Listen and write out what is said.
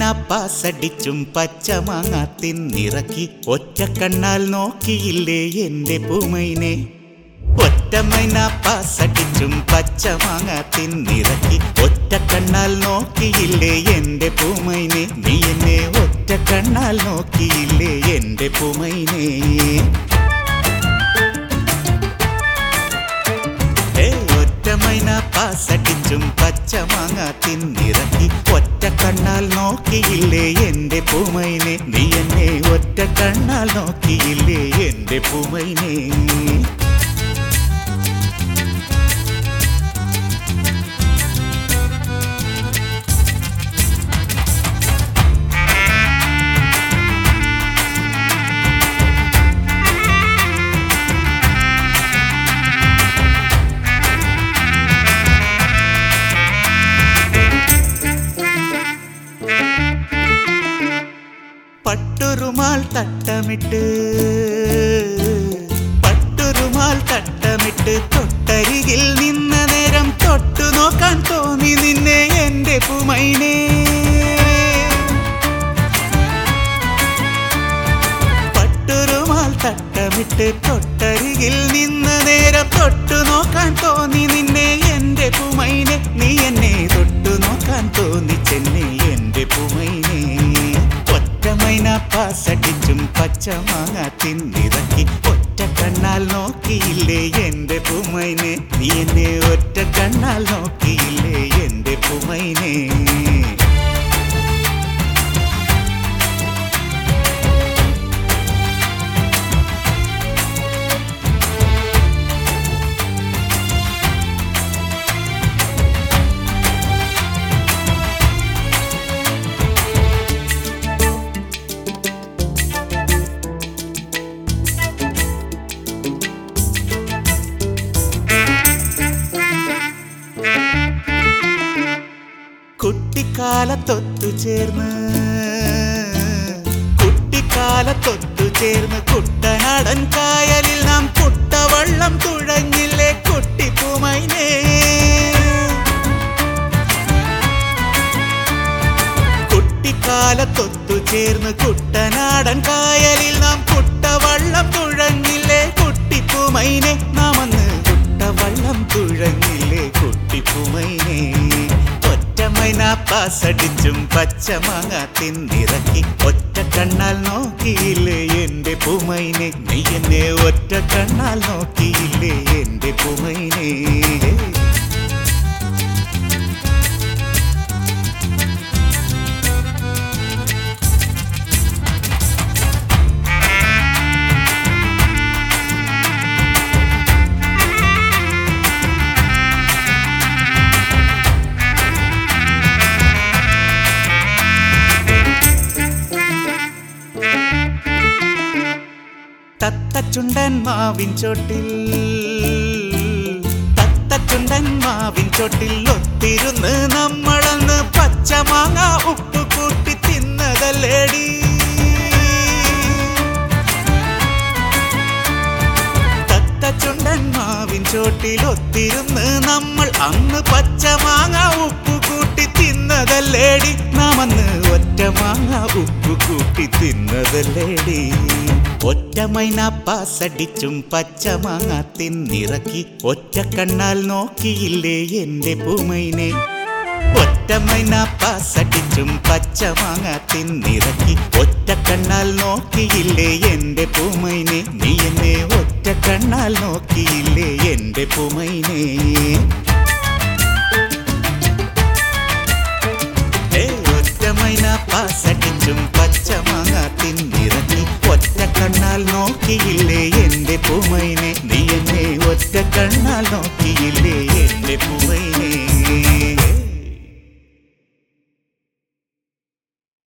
പാസടിച്ചും പച്ചമാങ്ങ തിന്നിറക്കി ഒറ്റ കണ്ണാൽ നോക്കിയില്ലേ എന്റെ പൂമൈനെ ഒറ്റമൈന പാസടിച്ചും പച്ചമാങ്ങ തിന്നിറക്കി ഒറ്റ കണ്ണാൽ നോക്കിയില്ലേ എന്റെ പൂമൈനെ നീ എന്നെ ഒറ്റ കണ്ണാൽ നോക്കിയില്ലേ എന്റെ പൂമൈനെ ഏ ഒറ്റമൈന പാസടിച്ചും പച്ചമാങ്ങ തിന്നിറക്കി ഒറ്റ കണ്ണാൽ നോക്കിയില്ലേ എന്റെ പൂമൈനെ നീ എന്നെ ഒറ്റ കണ്ണാൽ നോക്കിയില്ലേ എന്റെ പൂമൈനെ പട്ടുരുമാൽ തട്ടമിട്ട് പട്ടുരുമാൽ തട്ടമിട്ട് തൊട്ടരികിൽ നിന്ന നേരം തൊട്ടു നോക്കാൻ തോന്നി നിന്നെ എന്റെ പൂമൈനെ പട്ടുരുമാൽ തട്ടമിട്ട് തൊട്ടരികിൽ നിന്ന നേരം തൊട്ടു നോക്കാൻ തോന്നി നിന്നെ എന്റെ പൂമൈനെ നീ എന്നെ തൊട്ടു നോക്കാൻ തോന്നിച്ചെന്നെ എന്റെ പൂമൈനെ ഒറ്റമൈന പാസടിച്ചും പച്ചമാങ്ങ തിന്നിറക്കി ഒറ്റ കണ്ണാൽ നോക്കിയില്ലേ എന്റെ പൂമൈനെ നീ എന്നെ ഒറ്റ കണ്ണാൽ നോക്കിയില്ലേ എന്റെ പൂമൈനെ കുട്ടിക്കാലത്തൊത്തു ചേർന്ന് കുട്ടിക്കാലത്തൊത്തു ചേർന്ന് കുട്ടനാടൻ കായലിൽ നാം കുട്ടവള്ളം തുഴഞ്ഞില്ലേ കുട്ടിപ്പൂമൈനേ കുട്ടിക്കാലത്തൊത്തു ചേർന്ന് കുട്ടനാടൻ കായലിൽ നാം കുട്ടവള്ളം തുഴഞ്ഞില്ലേ കുട്ടിപ്പൂമൈനെ നാം അന്ന് കുട്ടവള്ളം തുഴഞ്ഞില്ലേ കുട്ടിപ്പൂമൈനെ ഒറ്റമൈന പാസടിച്ചും പച്ചമാങ്ങ തിന്നിറക്കി ഒറ്റ കണ്ണാൽ നോക്കിയില്ലേ എന്റെ പൂമൈനെ നീ എന്നെ ഒറ്റ കണ്ണാൽ നോക്കിയില്ലേ എന്റെ പൂമൈനെ തത്തച്ചുണ്ടൻ മാവിൻ ചോട്ടിൽ തത്തച്ചുണ്ടൻ മാവിൻ ചോട്ടിൽ ഒത്തിരുന്ന് നമ്മളന്ന് പച്ചമാങ്ങ ഉപ്പ് കൂട്ടി തിന്നതല്ലേടി തത്തച്ചുണ്ടൻ മാവിൻ ചോട്ടിൽ ഒത്തിരുന്ന് നമ്മൾ അന്ന് പച്ചമാങ്ങ ഉപ്പ് കൂട്ടി തിന്നതല്ലേടി നാം അന്ന് ഒറ്റ മാങ്ങ ഉപ്പ് കൂട്ടി തിന്നതല്ലേടി ഒറ്റ മൈന പാസടിച്ചും പച്ചമാങ്ങ തിന്നിറക്കി ഒറ്റ കണ്ണാൽ നോക്കിയില്ലേ എന്റെ പൂമൈനെ ഒറ്റ മൈന പാസടിച്ചും പച്ചമാങ്ങ തിന്നിറക്കി ഒറ്റ കണ്ണാൽ നോക്കിയില്ലേ എന്റെ പൂമൈനെ നീ എന്നെ ഒറ്റ കണ്ണാൽ നോക്കിയില്ലേ എന്റെ പൂമൈനെ ഏ, ഒറ്റമൈന പാസടിച്ചും പച്ചമാങ്ങ തിന്നിറക്കി ഒറ്റ കണ്ണാൽ നോക്കിയില്ലേ എന്റെ പൂമൈനെ നീ എന്നെ ഒറ്റ കണ്ണാൽ നോക്കി